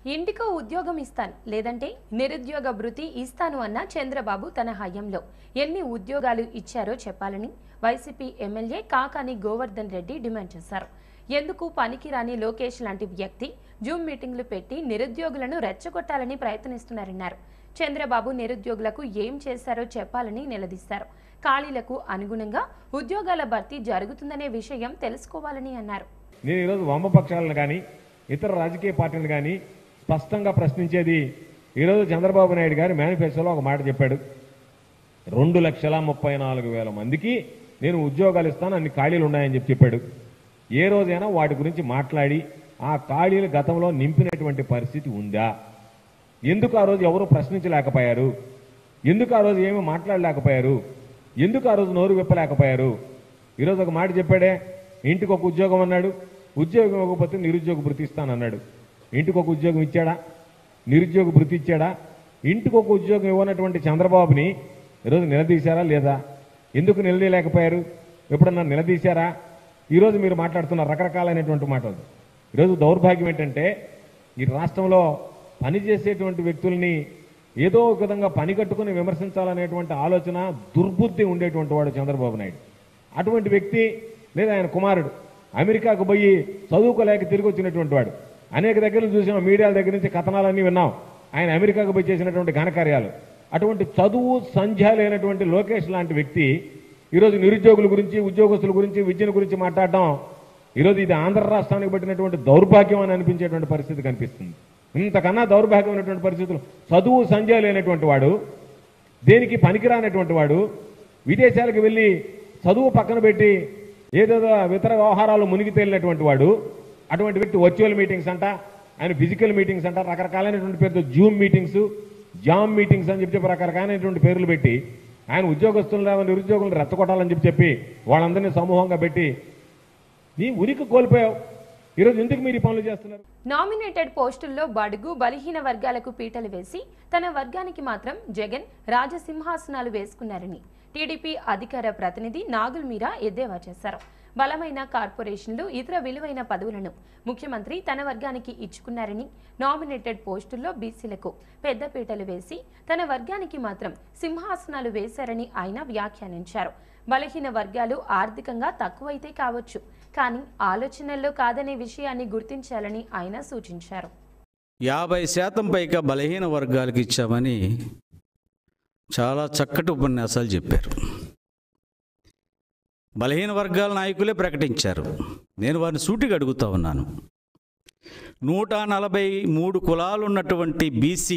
ఇంటికో ఉద్యోగం ఇస్తాను లేదంటే నిరుద్యోగ భృతి ఇస్తాను అన్న చంద్రబాబు తన హయాంలో ఎన్ని ఉద్యోగాలు ఇచ్చారో చెప్పాలని వైసీపీ ఎమ్మెల్యే కాకాని గోవర్ధన్ రెడ్డి డిమాండ్ చేశారు ఎందుకు పనికిరాని లోకేష్ లాంటి వ్యక్తి జూమ్ మీటింగ్లు పెట్టి నిరుద్యోగులను రెచ్చగొట్టాలని ప్రయత్నిస్తున్నారన్నారు చంద్రబాబు నిరుద్యోగులకు ఏం చేశారో చెప్పాలని నిలదీశారు ఖాళీలకు అనుగుణంగా ఉద్యోగాల భర్తీ జరుగుతుందనే విషయం తెలుసుకోవాలని అన్నారు నేను ఈరోజు వామపక్షాలను కానీ ఇతర రాజకీయ పార్టీలను కానీ స్పష్టంగా ప్రశ్నించేది ఈరోజు చంద్రబాబు నాయుడు గారి మేనిఫెస్టోలో ఒక మాట చెప్పాడు రెండు లక్షల ముప్పై నాలుగు వేల మందికి నేను ఉద్యోగాలు ఇస్తాను అన్ని ఖాళీలు ఉన్నాయని చెప్పి చెప్పాడు ఏ రోజైనా వాటి గురించి మాట్లాడి ఆ ఖాళీలు గతంలో నింపినటువంటి పరిస్థితి ఉందా ఎందుకు ఆ రోజు ఎవరు ప్రశ్నించలేకపోయారు ఎందుకు ఆ రోజు ఏమీ మాట్లాడలేకపోయారు ఎందుకు ఆ రోజు నోరు విప్పలేకపోయారు ఈరోజు ఒక మాట చెప్పాడే ఇంటికి ఒక ఉద్యోగం అన్నాడు ఉద్యోగం ఇవ్వకపోతే నిరుద్యోగ భృతి ఇస్తానన్నాడు ఇంటికి ఒక ఉద్యోగం ఇచ్చాడా నిరుద్యోగ భృతి ఇచ్చాడా ఇంటికి ఒక ఉద్యోగం ఇవ్వనటువంటి చంద్రబాబుని ఈరోజు నిలదీశారా లేదా ఎందుకు నిలదీయలేకపోయారు ఎప్పుడన్నా నిలదీశారా ఈరోజు మీరు మాట్లాడుతున్న రకరకాలైనటువంటి మాటలు ఈరోజు దౌర్భాగ్యం ఏంటంటే ఈ రాష్ట్రంలో పనిచేసేటువంటి వ్యక్తుల్ని ఏదో ఒక విధంగా పని కట్టుకుని విమర్శించాలనేటువంటి ఆలోచన దుర్బుద్ధి ఉండేటువంటి వాడు చంద్రబాబు నాయుడు అటువంటి వ్యక్తి లేదా ఆయన కుమారుడు అమెరికాకు పోయి చదువుకోలేక తిరిగి వచ్చినటువంటి వాడు అనేక దగ్గరలు చూసాం మీడియాల దగ్గర నుంచి కథనాలన్నీ విన్నాం ఆయన అమెరికాకు పోయి చేసినటువంటి ఘనకార్యాలు అటువంటి చదువు సంధ్య లేనటువంటి లోకేష్ లాంటి వ్యక్తి ఈరోజు నిరుద్యోగుల గురించి ఉద్యోగస్తుల గురించి విద్యను గురించి మాట్లాడడం ఈరోజు ఇది ఆంధ్ర రాష్ట్రానికి పట్టినటువంటి దౌర్భాగ్యం అని అనిపించేటువంటి పరిస్థితి కనిపిస్తుంది ఇంతకన్నా దౌర్భాగ్యమైనటువంటి పరిస్థితులు చదువు సంధ్య లేనటువంటి వాడు దేనికి పనికిరానటువంటి వాడు విదేశాలకు వెళ్ళి చదువు పక్కన పెట్టి ఏదేదో ఇతర వ్యవహారాలు మునిగి తేలినటువంటి వాడు అటువంటి వ్యక్తి వర్చువల్ మీటింగ్స్ అంట ఆయన ఫిజికల్ మీటింగ్స్ అంట రకరకాలైనటువంటి పేరుతో జూమ్ మీటింగ్స్ జామ్ మీటింగ్స్ అని చెప్పి రకరకాలైనటువంటి పేర్లు పెట్టి ఆయన ఉద్యోగస్తులను నిరుద్యోగులను రెచ్చగొట్టాలని చెప్పి చెప్పి వాళ్ళందరినీ సమూహంగా పెట్టి నీ ఉనికి కోల్పోయావు ఈరోజు ఎందుకు మీరు ఈ పనులు చేస్తున్నారు నామినేటెడ్ పోస్టుల్లో బడుగు బలహీన వర్గాలకు పీటలు వేసి తన వర్గానికి మాత్రం జగన్ రాజసింహాసనాలు వేసుకున్నారని టీడీపీ అధికార ప్రతినిధి నాగుల్ మీరా ఎద్దేవా చేశారు బలమైన కార్పొరేషన్లు ఇతర విలువైన పదవులను ముఖ్యమంత్రి తన వర్గానికి ఇచ్చుకున్నారని నామినేటెడ్ పోస్టుల్లో బీసీలకు పెద్ద పీటలు వేసి తన వర్గానికి మాత్రం సింహాసనాలు వేశారని ఆయన వ్యాఖ్యానించారు బలహీన వర్గాలు ఆర్థికంగా తక్కువైతే కావచ్చు కానీ ఆలోచనల్లో కాదనే విషయాన్ని గుర్తించాలని ఆయన సూచించారు యాభై శాతం పైగా బలహీన వర్గాలకు ఇచ్చామని చాలా చక్కటి ఉపన్యాసాలు చెప్పారు బలహీన వర్గాల నాయకులే ప్రకటించారు నేను వారిని సూటిగా అడుగుతా ఉన్నాను నూట నలభై మూడు కులాలు ఉన్నటువంటి బీసీ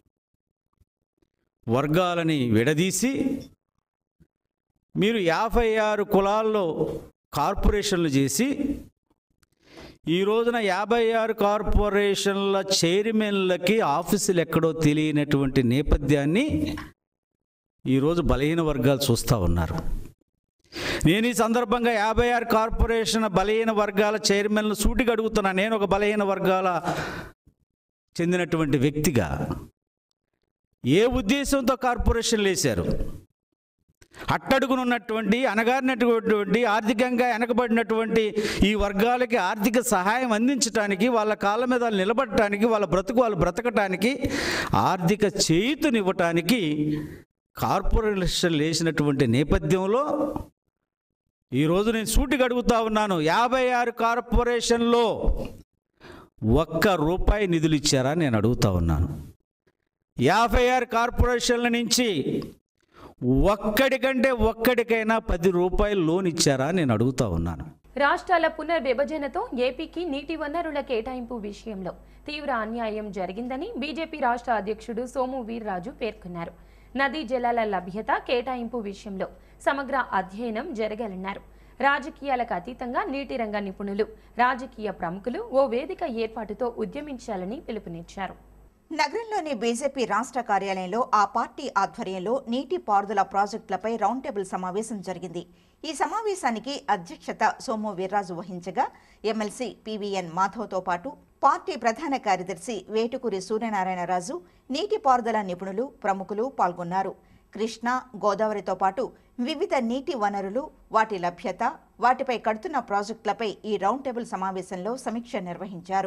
వర్గాలని విడదీసి మీరు యాభై ఆరు కులాల్లో కార్పొరేషన్లు చేసి ఈ రోజున యాభై ఆరు కార్పొరేషన్ల చైర్మన్లకి ఆఫీసులు ఎక్కడో తెలియనటువంటి నేపథ్యాన్ని ఈరోజు బలహీన వర్గాలు చూస్తూ ఉన్నారు నేను ఈ సందర్భంగా యాభై ఆరు కార్పొరేషన్ బలహీన వర్గాల చైర్మన్లు సూటిగా అడుగుతున్నా నేను ఒక బలహీన వర్గాల చెందినటువంటి వ్యక్తిగా ఏ ఉద్దేశంతో కార్పొరేషన్లు వేశారు అట్టడుగునున్నటువంటి అనగారినటువంటి ఆర్థికంగా వెనకబడినటువంటి ఈ వర్గాలకి ఆర్థిక సహాయం అందించడానికి వాళ్ళ కాళ్ళ మీద వాళ్ళు నిలబడటానికి వాళ్ళ బ్రతుకు వాళ్ళు బ్రతకటానికి ఆర్థిక చేయుతునివ్వటానికి కార్పొరేషన్ వేసినటువంటి నేపథ్యంలో ఈరోజు నేను సూటిగా అడుగుతా ఉన్నాను యాభై ఆరు కార్పొరేషన్లో ఒక్క రూపాయి నిధులు ఇచ్చారా నేను అడుగుతా ఉన్నాను యాభై ఆరు కార్పొరేషన్ల నుంచి ఒక్కడికంటే ఒక్కడికైనా పది రూపాయలు లోన్ ఇచ్చారా నేను అడుగుతా ఉన్నాను రాష్ట్రాల పునర్విభజనతో ఏపీకి నీటి వనరుల కేటాయింపు విషయంలో తీవ్ర అన్యాయం జరిగిందని బీజేపీ రాష్ట్ర అధ్యక్షుడు సోము వీర్రాజు పేర్కొన్నారు నదీ జలాల లభ్యత కేటాయింపు విషయంలో సమగ్ర అధ్యయనం జరగాలన్నారు రాజకీయాలకు అతీతంగా నీటి రంగ నిపుణులు రాజకీయ ప్రముఖులు ఓ వేదిక ఏర్పాటుతో ఉద్యమించాలని పిలుపునిచ్చారు నగరంలోని బీజేపీ రాష్ట్ర కార్యాలయంలో ఆ పార్టీ ఆధ్వర్యంలో నీటి పారుదల ప్రాజెక్టులపై రౌండ్ టేబుల్ సమావేశం జరిగింది ఈ సమావేశానికి అధ్యక్షత సోము వీర్రాజు వహించగా ఎమ్మెల్సీ పీవీఎన్ మాధవ్తో పాటు పార్టీ ప్రధాన కార్యదర్శి వేటుకూరి సూర్యనారాయణరాజు నీటిపారుదల నిపుణులు ప్రముఖులు పాల్గొన్నారు కృష్ణా గోదావరితో పాటు వివిధ నీటి వనరులు వాటి లభ్యత వాటిపై కడుతున్న ప్రాజెక్టులపై ఈ రౌండ్ టేబుల్ సమావేశంలో సమీక్ష నిర్వహించారు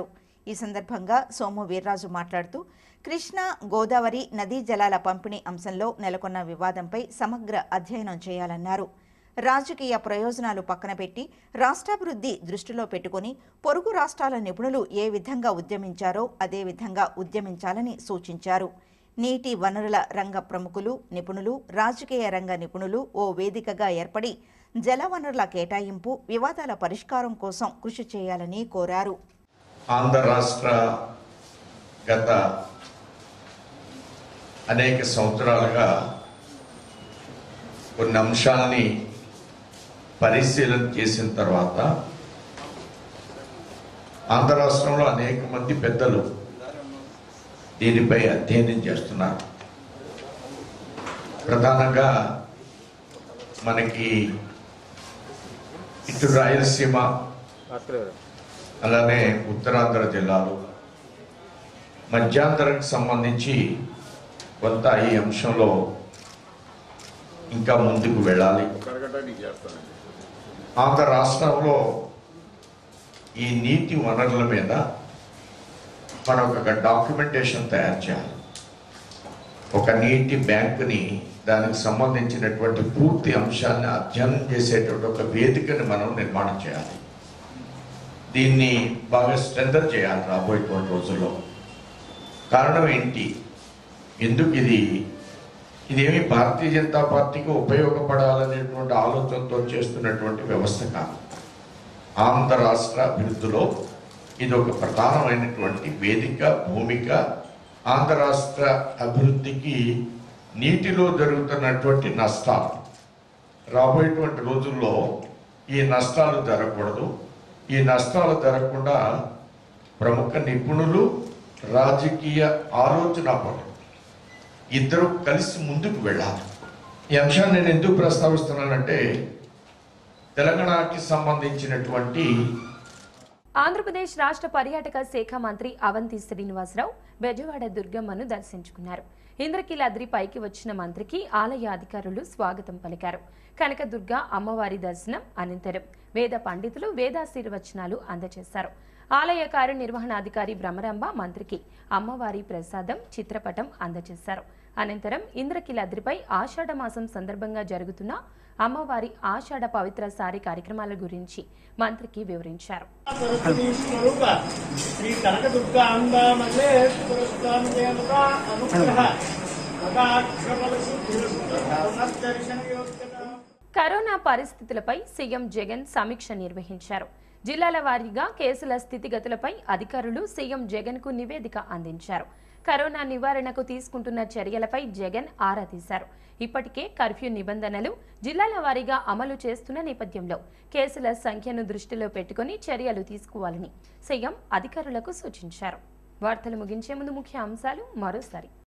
ఈ సందర్భంగా సోము వీర్రాజు మాట్లాడుతూ కృష్ణా గోదావరి నదీ జలాల పంపిణీ అంశంలో నెలకొన్న వివాదంపై సమగ్ర అధ్యయనం చేయాలన్నారు రాజకీయ ప్రయోజనాలు పక్కన పెట్టి రాష్ట్రాభివృద్ధి దృష్టిలో పెట్టుకుని పొరుగు రాష్ట్రాల నిపుణులు ఏ విధంగా ఉద్యమించారో అదే విధంగా ఉద్యమించాలని సూచించారు నీటి వనరుల రంగ ప్రముఖులు నిపుణులు రాజకీయ రంగ నిపుణులు ఓ వేదికగా ఏర్పడి జలవనరుల కేటాయింపు వివాదాల పరిష్కారం కోసం కృషి చేయాలని కోరారు ఆంధ్ర రాష్ట్ర గత అనేక సంవత్సరాలుగా కొన్ని అంశాలని పరిశీలన చేసిన తర్వాత ఆంధ్ర రాష్ట్రంలో అనేక మంది పెద్దలు దీనిపై అధ్యయనం చేస్తున్నారు ప్రధానంగా మనకి ఇటు రాయలసీమ అలానే ఉత్తరాంధ్ర జిల్లాలు మధ్యాంతరానికి సంబంధించి కొంత ఈ అంశంలో ఇంకా ముందుకు వెళ్ళాలి ఆంధ్ర రాష్ట్రంలో ఈ నీటి వనరుల మీద మనం ఒక డాక్యుమెంటేషన్ తయారు చేయాలి ఒక నీటి బ్యాంకుని దానికి సంబంధించినటువంటి పూర్తి అంశాన్ని అధ్యయనం చేసేటువంటి ఒక వేదికని మనం నిర్మాణం చేయాలి దీన్ని బాగా స్ట్రెంథర్ చేయాలి రాబోయేటువంటి రోజుల్లో కారణం ఏంటి ఎందుకు ఇది ఇదేమి భారతీయ జనతా పార్టీకి ఉపయోగపడాలనేటువంటి ఆలోచనతో చేస్తున్నటువంటి వ్యవస్థ కాదు ఆంధ్ర రాష్ట్ర అభివృద్ధిలో ఇది ఒక ప్రధానమైనటువంటి వేదిక భూమిక ఆంధ్ర రాష్ట్ర అభివృద్ధికి నీటిలో జరుగుతున్నటువంటి నష్టాలు రాబోయేటువంటి రోజుల్లో ఈ నష్టాలు జరగకూడదు ఈ నష్టాలు జరగకుండా ప్రముఖ నిపుణులు రాజకీయ ఆలోచన పరులు ఇద్దరు కలిసి ముందుకు వెళ్ళాలి ఈ అంశాన్ని నేను ఎందుకు ప్రస్తావిస్తున్నానంటే తెలంగాణకి సంబంధించినటువంటి ఆంధ్రప్రదేశ్ రాష్ట్ర పర్యాటక శాఖ మంత్రి అవంతి శ్రీనివాసరావు బెజవాడ దుర్గమ్మను దర్శించుకున్నారు ఇంద్రకీలాద్రి పైకి వచ్చిన మంత్రికి ఆలయ అధికారులు స్వాగతం పలికారు కనకదుర్గ అమ్మవారి దర్శనం అనంతరం వేద పండితులు వేదాశీర్వచనాలు అందజేశారు ఆలయ కార్యనిర్వహణాధికారి భ్రమరాంబ మంత్రికి అమ్మవారి ప్రసాదం చిత్రపటం అందజేశారు అనంతరం ఇంద్రకీలాద్రిపై ఆషాఢ మాసం సందర్భంగా జరుగుతున్న అమ్మవారి ఆషాఢ పవిత్ర సారి కార్యక్రమాల గురించి మంత్రికి వివరించారు సరస్వతీ స్వరూప శ్రీ కనకదుర్గా అంబామలే పురస్కారముగా అనుగ్రహ పునర్దర్శనయోగ్యత కరోనా పరిస్థితులపై సీఎం జగన్ సమీక్ష నిర్వహించారు జిల్లాల వారీగా కేసుల స్థితిగతులపై అధికారులు సీఎం జగన్ కు నివేదిక అందించారు కరోనా నివారణకు తీసుకుంటున్న చర్యలపై జగన్ ఆరా తీశారు ఇప్పటికే కర్ఫ్యూ నిబంధనలు జిల్లాల వారీగా అమలు చేస్తున్న నేపథ్యంలో కేసుల సంఖ్యను దృష్టిలో పెట్టుకుని చర్యలు తీసుకోవాలని సీఎం అధికారులకు సూచించారు వార్తలు ముగించే ముందు ముఖ్య అంశాలు మరోసారి